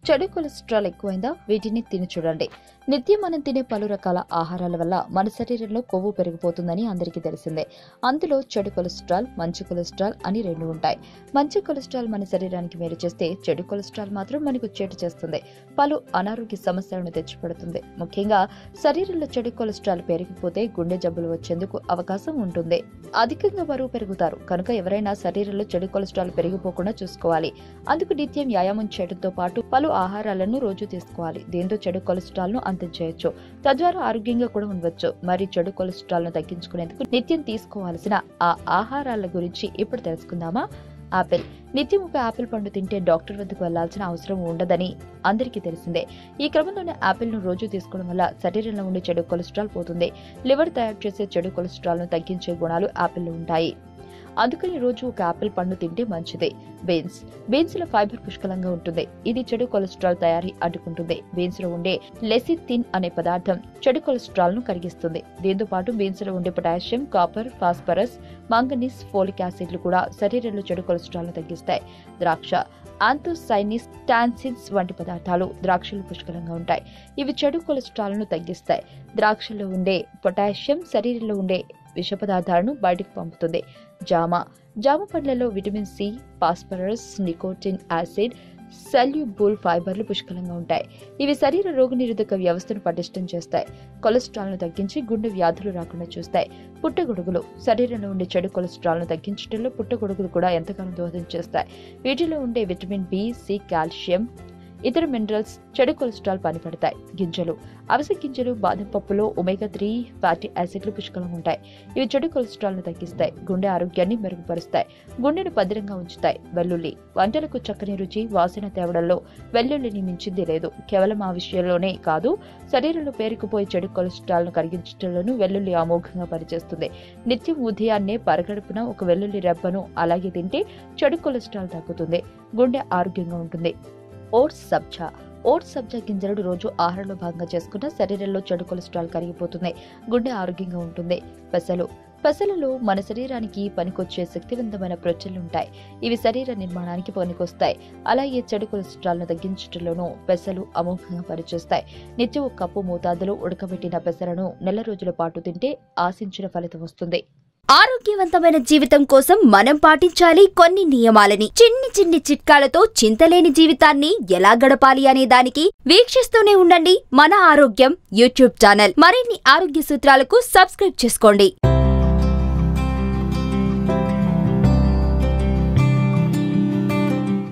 చెడు కొలెస్ట్రాల్ ఎక్కువైందా వీటిని తిని చూడండి నిత్యం మనం తినే పలు రకాల ఆహారాల వల్ల మన శరీరంలో కొవ్వు పెరిగిపోతుందని అందరికీ తెలిసిందే అందులో చెడు కొలెస్ట్రాల్ మంచి కొలెస్ట్రాల్ అని రెండు ఉంటాయి మంచి కొలెస్ట్రాల్ మన శరీరానికి మేలు చేస్తే చెడు కొలెస్ట్రాల్ మాత్రం మనకు చేటు చేస్తుంది పలు అనారోగ్య సమస్యలను తెచ్చిపెడుతుంది ముఖ్యంగా శరీరంలో చెడు కొలెస్ట్రాల్ పెరిగిపోతే గుండె జబ్బులు వచ్చేందుకు అవకాశం ఉంటుంది అధికంగా బరువు పెరుగుతారు కనుక ఎవరైనా శరీరంలో చెడు కొలెస్ట్రాల్ పెరిగిపోకుండా చూసుకోవాలి అందుకు నిత్యం వ్యాయామం చేయడంతో పాటు పలు ఆహారాలను రోజు తీసుకోవాలి దీంతో చెడు కొలెస్ట్రాల్ ను అందించేయచ్చు తద్వారా ఆరోగ్యంగా కూడా ఉండవచ్చు మరి చెడు కొలెస్ట్రాల్ ను తగ్గించుకునేందుకు నిత్యం తీసుకోవాల్సిన ఆ ఆహారాల గురించి ఇప్పుడు తెలుసుకుందామా ఆపిల్ నిత్యం ఒక ఆపిల్ పండు తింటే డాక్టర్ వద్దకు వెళ్లాల్సిన అవసరం ఉండదని అందరికీ తెలిసిందే ఈ క్రమంలోనే ఆపిల్ ను రోజు తీసుకోవడం వల్ల శరీరంలో ఉండే చెడు కొలెస్ట్రాల్ పోతుంది లివర్ తయారు చేసే చెడు కొలెస్ట్రాల్ ను తగ్గించే గుణాలు ఆపిల్లో ఉంటాయి అందుకని రోజు ఒక ఆపిల్ పండు తింటే మంచిదే బీన్స్ బీన్స్ లో ఫైబర్ పుష్కలంగా ఉంటుంది ఇది చెడు కొలెస్ట్రాల్ తయారీ అడ్డుకుంటుంది బీన్స్ లో ఉండే లెసిథిన్ అనే పదార్థం చెడు కొలెస్ట్రాల్ ను కరిగిస్తుంది దీంతో పాటు బీన్స్ లో ఉండే potassium copper phosphorus manganese folic యాసిడ్లు కూడా శరీరంలో చెడు కొలెస్ట్రాల్ ను తగ్గిస్తాయి ద్రాక్ష ఆంథోసైనిస్ టాన్సిన్స్ వంటి పదార్థాలు ద్రాక్షలు పుష్కలంగా ఉంటాయి ఇవి చెడు కొలెస్ట్రాల్ ను తగ్గిస్తాయి ద్రాక్షలో ఉండే పొటాషియం శరీరంలో ఉండే విష పదార్థాలను బయటకు పంపుతుంది జామ జామ పండ్లలో vitamin C phosphorus nicotine acid soluble ఫైబర్లు పుష్కలంగా ఉంటాయి ఇవి శరీర రోగనిరోధక వ్యవస్థను పటిష్టం చేస్తాయి కొలెస్ట్రాల్ ను తగ్గించి గుండె వ్యాధులు రాకుండా చూస్తాయి పుట్టగొడుగులు శరీరంలో ఉండే చెడు కొలెస్ట్రాల్ ను తగ్గించడంలో పుట్టగొడుగులు కూడా ఎంతగానో దోహదం చేస్తాయి వీటిలో ఉండే విటమిన్ బి సి కాల్షియం ఇతర మినరల్స్ చెడు కొలెస్ట్రాల్ పనిపడతాయి గింజలు అవిసె గింజలు బాదం పప్పులో ఒమేగా త్రీ ఫ్యాటీ యాసిడ్లు పుష్కలంగా ఉంటాయి ఇవి చెడు కొలెస్ట్రాల్ ను తగ్గిస్తాయి గుండె ఆరోగ్యాన్ని మెరుగుపరుస్తాయి గుండెను భద్రంగా ఉంచుతాయి వెల్లుల్లి వంటలకు చక్కని రుచి వాసన తేవడంలో వెల్లుల్లిని మించింది లేదు కేవలం ఆ విషయంలోనే కాదు శరీరంలో పేరుకుపోయే చెడు కొలెస్ట్రాల్ ను కరిగించడంలోనూ వెల్లుల్లి అమోఘంగా పనిచేస్తుంది నిత్యం ఉదయాన్నే పరగడుపున ఒక వెల్లుల్లి రెబ్బను అలాగే తింటే చెడు కొలెస్ట్రాల్ తగ్గుతుంది గుండె ఆరోగ్యంగా ఉంటుంది ఓట్స్ సబ్జా ఓట్స్ సబ్జా గింజలను రోజు ఆహారంలో భాగంగా చేసుకున్న శరీరంలో చెడు కొలెస్ట్రాల్ కరిగిపోతుంది గుండె ఆరోగ్యంగా ఉంటుంది పెసలు పెసలలో మన శరీరానికి పనికొచ్చే శక్తివంతమైన ప్రోటీన్లు ఉంటాయి ఇవి శరీర నిర్మాణానికి పనికొస్తాయి అలాగే చెడు కొలెస్ట్రాల్ ను తగ్గించడంలోనూ పెసలు అమోఘంగా పనిచేస్తాయి నిత్యం ఒక కప్పు మోతాదులో ఉడకబెట్టిన పెసలను నెల రోజుల పాటు తింటే ఆశించిన ఫలితం వస్తుంది ఆరోగ్యవంతమైన జీవితం కోసం మనం పాటించాలి కొన్ని నియమాలని చిన్ని చిన్ని చిట్కాలతో చింతలేని జీవితాన్ని ఎలా గడపాలి అనే దానికి వీక్షిస్తూనే ఉండండి మన ఆరోగ్యం యూట్యూబ్ ఛానల్ మరిన్ని ఆరోగ్య సూత్రాలకు సబ్స్క్రైబ్ చేసుకోండి